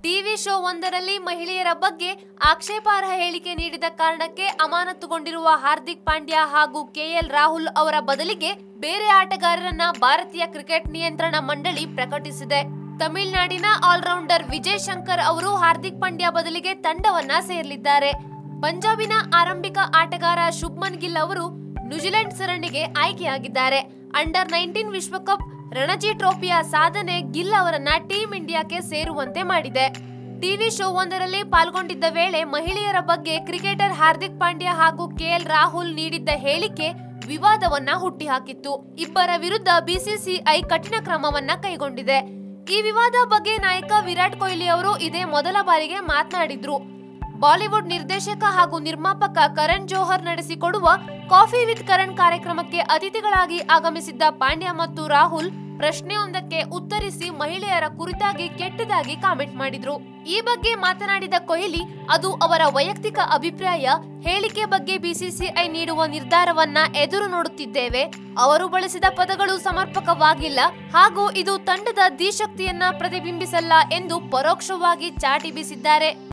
TV show ಒಂದರಲ್ಲಿ ಮಹಿಳೆಯರ ಬಗ್ಗೆ ಆಕ್ಷೇಪಾರ್ಹ ಹೇಳಿಕೆ ನೀಡಿದ ಕಾರಣಕ್ಕೆ ಅಮಾನತುಗೊಂಡಿರುವ ಹಾರ್ದಿಕ್ ಪಾಂಡ್ಯ ಹಾಗೂ ಕೆಎಲ್ ರಾಹುಲ್ ಅವರ ಬದಲಿಗೆ ಬೇರೆ ಆಟಗಾರರನ್ನ ಭಾರತೀಯ ಕ್ರಿಕೆಟ್ ನಿಯಂತ್ರಣ ಮಂಡಳಿ ಪ್ರಕಟಿಸಿದೆ ತಮಿಳುನಾಡಿನ ಆಲ್ರೌಂಡರ್ ವಿಜಯ್ ಶಂಕರ್ ಅವರು ಹಾರ್ದಿಕ್ ಪಾಂಡ್ಯ ಬದಲಿಗೆ ತಂಡವನ್ನ ಸೇರಲಿದ್ದಾರೆ ಪಂಜಾಬಿನ ಆರಂಭಿಕ ಆಟಗಾರ ಶುಭ್ಮನ್ ಗಿಲ್ ಅವರು ನ್ಯೂಜಿಲೆಂಡ್ ಸರಣಿಗೆ ಆಯ್ಕೆಯಾಗಿದ್ದಾರೆ ಅಂಡರ್ ನೈನ್ಟೀನ್ ವಿಶ್ವಕಪ್ ರಣಜಿ ಟ್ರೋಫಿಯ ಸಾಧನೆ ಗಿಲ್ ಅವರನ್ನ ಟೀಂ ಇಂಡಿಯಾಕ್ಕೆ ಸೇರುವಂತೆ ಮಾಡಿದೆ ಟಿವಿ ಶೋ ಒಂದರಲ್ಲಿ ಪಾಲ್ಗೊಂಡಿದ್ದ ವೇಳೆ ಮಹಿಳೆಯರ ಬಗ್ಗೆ ಕ್ರಿಕೆಟರ್ ಹಾರ್ದಿಕ್ ಪಾಂಡ್ಯ ಹಾಗೂ ಕೆಎಲ್ ರಾಹುಲ್ ನೀಡಿದ್ದ ಹೇಳಿಕೆ ವಿವಾದವನ್ನ ಹುಟ್ಟಿಹಾಕಿತ್ತು ಇಬ್ಬರ ವಿರುದ್ಧ ಬಿಸಿಸಿಐ ಕಠಿಣ ಕ್ರಮವನ್ನ ಕೈಗೊಂಡಿದೆ ಈ ವಿವಾದ ಬಗ್ಗೆ ನಾಯಕ ವಿರಾಟ್ ಕೊಹ್ಲಿ ಅವರು ಇದೇ ಮೊದಲ ಬಾರಿಗೆ ಮಾತನಾಡಿದ್ರು ಬಾಲಿವುಡ್ ನಿರ್ದೇಶಕ ಹಾಗೂ ನಿರ್ಮಾಪಕ ಕರಣ್ ಜೋಹರ್ ನಡೆಸಿಕೊಡುವ ಕಾಫಿ ವಿತ್ ಕರಣ್ ಕಾರ್ಯಕ್ರಮಕ್ಕೆ ಅತಿಥಿಗಳಾಗಿ ಆಗಮಿಸಿದ್ದ ಪಾಂಡ್ಯ ಮತ್ತು ರಾಹುಲ್ ಪ್ರಶ್ನೆಯೊಂದಕ್ಕೆ ಉತ್ತರಿಸಿ ಮಹಿಳೆಯರ ಕುರಿತಾಗಿ ಕೆಟ್ಟದಾಗಿ ಕಾಮೆಂಟ್ ಮಾಡಿದ್ರು ಈ ಬಗ್ಗೆ ಮಾತನಾಡಿದ ಕೊಹ್ಲಿ ಅದು ಅವರ ವೈಯಕ್ತಿಕ ಅಭಿಪ್ರಾಯ ಹೇಳಿಕೆ ಬಗ್ಗೆ ಬಿಸಿಸಿಐ ನೀಡುವ ನಿರ್ಧಾರವನ್ನ ಎದುರು ನೋಡುತ್ತಿದ್ದೇವೆ ಅವರು ಬಳಸಿದ ಪದಗಳು ಸಮರ್ಪಕವಾಗಿಲ್ಲ ಹಾಗೂ ಇದು ತಂಡದ ಧೀಶಕ್ತಿಯನ್ನ ಪ್ರತಿಬಿಂಬಿಸಲ್ಲ ಎಂದು ಪರೋಕ್ಷವಾಗಿ ಚಾಟಿ ಬೀಸಿದ್ದಾರೆ